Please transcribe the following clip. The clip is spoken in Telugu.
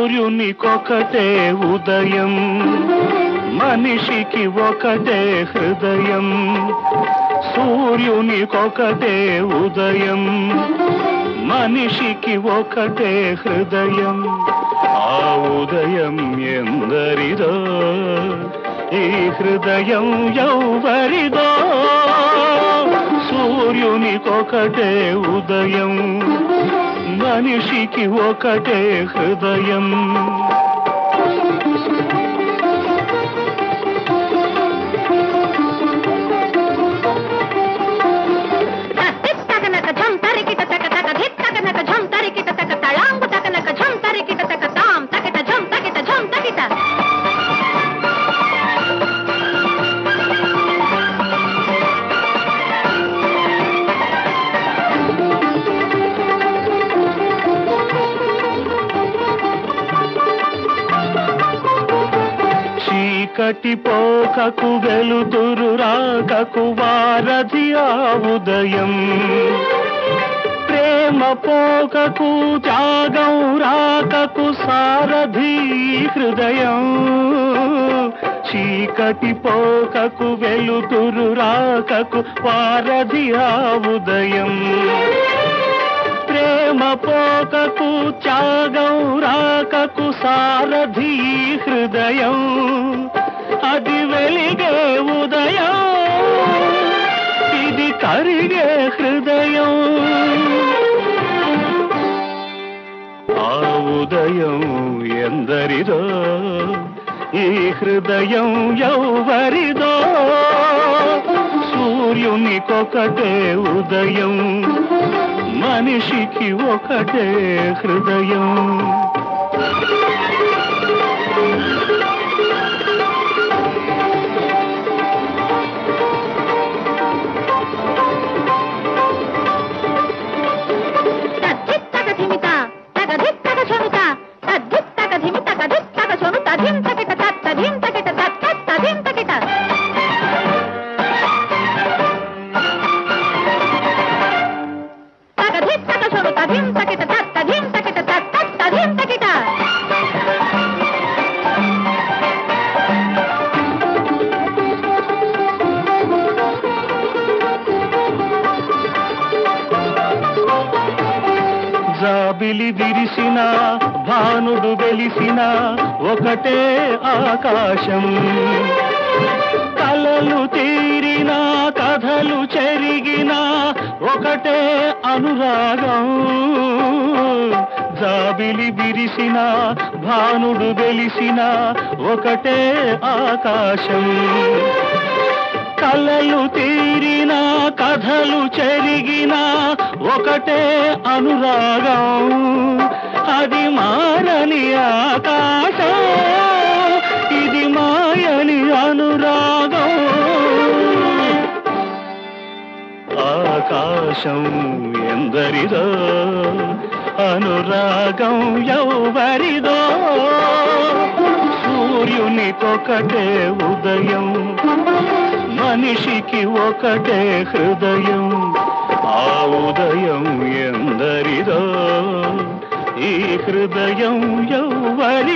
సూర్యునికొకటే ఉదయం మనిషికి ఒకటే హృదయం సూర్యునికొకటే ఉదయం మనిషికి ఒకటే హృదయం ఆ ఉదయం ఎందరిదో ఈ హృదయం ఎవరిదో సూర్యునికొకటే ఉదయం మనిషికి ఒకటే హృదయం తక్కనక ఝం తరికిట తక తక ధిత్తకనక ఝం తరికిట తక తళాంగు తకనక ఝం తరికిట తక తాం తకిట ఝం తకిట ఝం తకిట చీకటి పోకకు వెలుతురు రాకకు వారధి ఆ ఉదయం ప్రేమ పోకకు త్యాగం రాకకు సారథి హృదయం చీకటి పోకకు వెలుతురు రాకకు వారధి ఆ ఉదయం ప్రేమ పోకకు త్యాగం రాకకు సారథి హృదయం అది వెలిగే ఉదయం ఇది కరిగే హృదయం ఆ ఉదయం ఎందరిదో ఈ హృదయం ఎవరిదో సూర్యునికొకటే ఉదయం మనిషికి ఒకటే హృదయం తద్ధిత్తక ధిమిత తక ధిత్తక చనుత తద్ధిత్తక ధిమిత కధిత్తక చనుత ధిం తకిట తత్త ధిం తకిట తత్త ధిం తకిట తక ధిత్తక చనుత ధిం తకిట తత్త ధిం తకిట తత్త ధిం తకిట జాబిలి విరిసిన భానుడు వెలిసిన ఒకటే ఆకాశం కలలు తీరిన కథలు చెరిగిన ఒకటే అనురాగం జాబిలి విరిసిన భానుడు వెలిసిన ఒకటే ఆకాశం కలలు తీరిన కథలు చెరిగిన ఒకటే అనురాగం అది మారని ఆకాశం ఇది మాయని అనురాగం ఆకాశం ఎందరిదో అనురాగం ఎవరిదో సూర్యునికొకటే ఉదయం మనిషికి ఒకటే హృదయం ఆ ఉదయం ఎందరిదో ఈ హృదయం ఎవరి